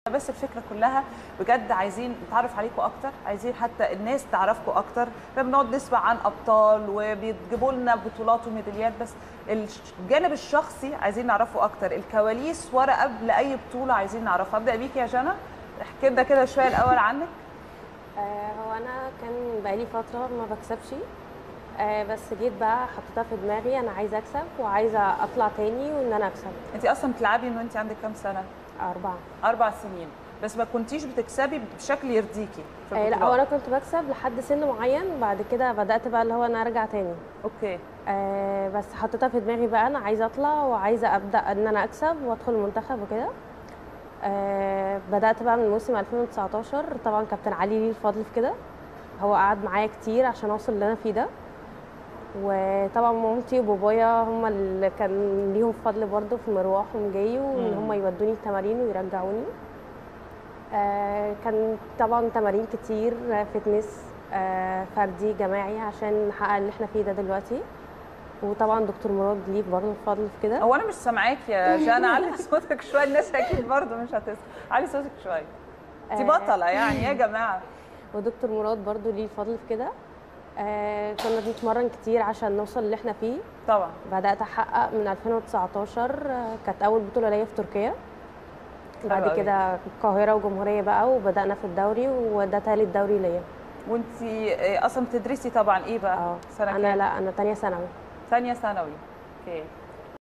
بس الفكره كلها بجد عايزين نتعرف عليكم اكتر عايزين حتى الناس تعرفكم اكتر فبنقعد نسمع عن ابطال وبيجيبوا لنا بطولات وميداليات بس الجانب الشخصي عايزين نعرفه اكتر الكواليس ورا قبل اي بطوله عايزين نعرفها ابدا بيك يا جنى احكي لنا كده شويه الاول عنك آه، هو انا كان بقالي فتره ما بكسبش آه، بس جيت بقى حطيتها في دماغي انا عايزه اكسب وعايزه اطلع تاني وان انا اكسب انت اصلا بتلعبي من وانت عندك كام سنه اربعه اربع سنين بس ما كنتيش بتكسبي بشكل يرضيكي في آه، لا البطولات. هو انا كنت بكسب لحد سن معين بعد كده بدات بقى اللي هو انا ارجع تاني اوكي آه، بس حطيتها في دماغي بقى انا عايزه اطلع وعايزه ابدا ان انا اكسب وادخل المنتخب وكده آه، بدات بقى من موسم 2019 طبعا كابتن علي ليه الفضل في كده هو قعد معايا كتير عشان اوصل اللي انا فيه ده وطبعا مامتي وبابايا هم اللي كان ليهم فضل برضه في مروحهم جاي وان مم. هم يودوني التمارين ويرجعوني آه، كان طبعا تمارين كتير آه، فتنس آه، فردي جماعي عشان نحقق اللي احنا فيه ده دلوقتي وطبعا دكتور مراد ليه برضه الفضل في كده هو انا مش سامعاك يا جانا علي صوتك شويه الناس اكيد برضه مش هتسمع علي صوتك شويه انت آه. بطله يعني يا جماعه ودكتور مراد برضو ليه الفضل في كده آه كنا بنتمرن كتير عشان نوصل اللي احنا فيه طبعا بدات احقق من 2019 آه كانت اول بطوله ليا في تركيا حلو بعد أوي. كده القاهره وجمهوريه بقى وبدانا في الدوري وده تالت دوري ليا وانت اصلا بتدرسي طبعا ايه بقى اه سنه انا كام لا انا تانية ثانوي ثانيه ثانوي اوكي